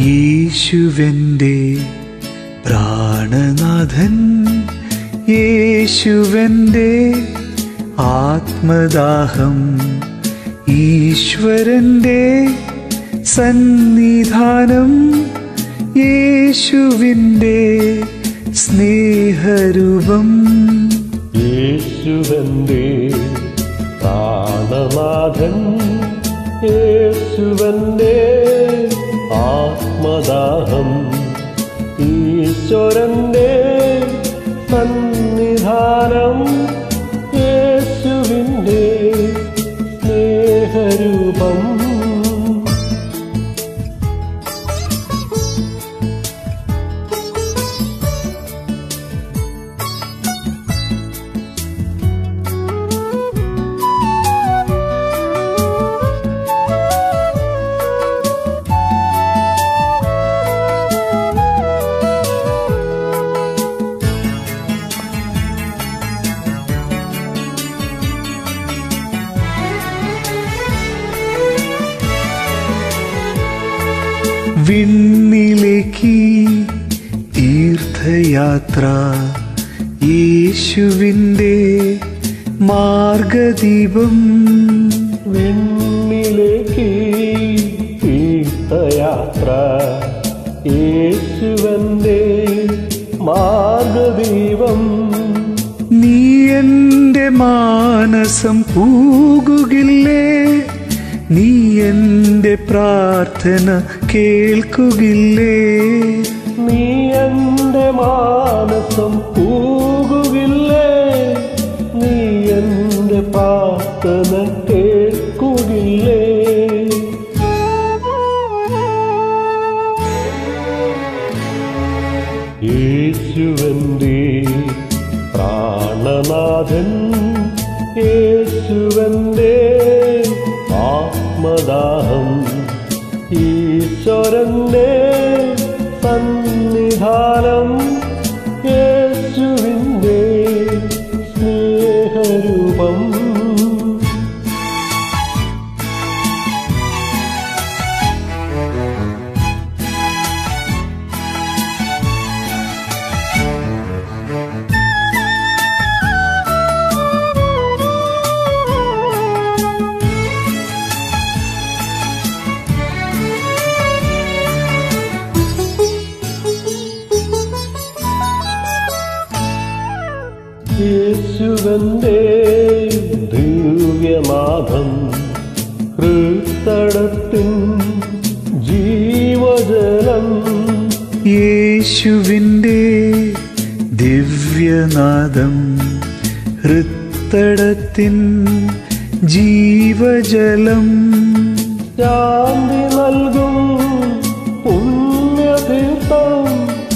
യേശുവന്റെ പ്രാണനാഥൻ യേശുവന്റെ ആത്മദാഹം ഈശ്വരന്റെ സന്നിധാനം യേശുവിൻ്റെ സ്നേഹരൂപം യേശുവന്റെ പ്രാണനാഥൻ യേശുവന്റെ ആത്മദാഹം ഈശ്വരന്റെ സന്നിധാനം യേശുവിന്റെ സ്നേഹരൂപം വിണ്ണിലേക്ക് തീർത്ഥയാത്ര യേശുവിൻ്റെ മാർഗദീപം വിണ്ണിലേക്ക് തീർത്ഥയാത്ര യേശുവന്റെ മാർഗദീപം നീ എൻ്റെ മാനസം പൂകുകില്ലേ നീ എൻ്റെ പ്രാർത്ഥന കേൾക്കുകില്ലേ നീ എന്റെ മാനസം പൂകുകില്ലേ നീ എന്റെ പ്രാർത്ഥന കേൾക്കുകില്ലേ യേശുവന്റെ പ്രാണനാഥൻ യേശുവന്റെ ആത്മദാഹം ഈശ്വരന്റെ സന്നിധാനം യേശുവിന്റെ സ്നേഹരൂപം യേശുവന്റെ ദിവ്യനാഥം ഹൃത്തടത്തിൻ ജീവജലം യേശുവിൻ്റെ ദിവ്യനാദം ഹൃത്തടത്തിൻ ജീവജലം ശാന്തി നൽകും പുണ്യതീർത്ഥം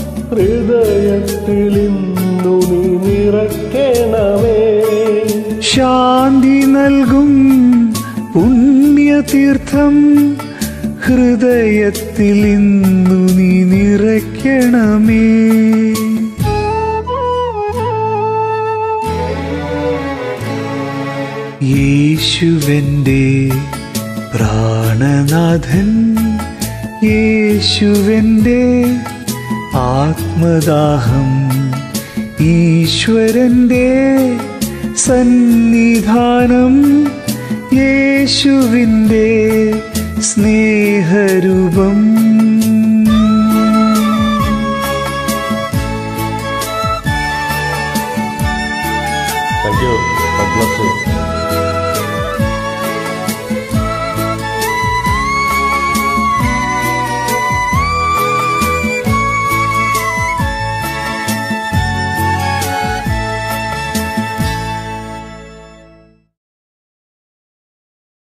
ഹൃദയത്തിലിന്നു നീ നിറയ്ക്കണമേ ശാന്തി നൽകും പുണ്യതീർത്ഥം ഹൃദയത്തിൽ ഇന്നു നീ നിറയ്ക്കണമേ യേശുവന്റെ പ്രാണനാഥൻ യേശുവന്റെ ആത്മദാഹം ഈശ്വരന്റെ സന്നിധാനം യേശുവിൻ്റെ സ്നേഹരൂപം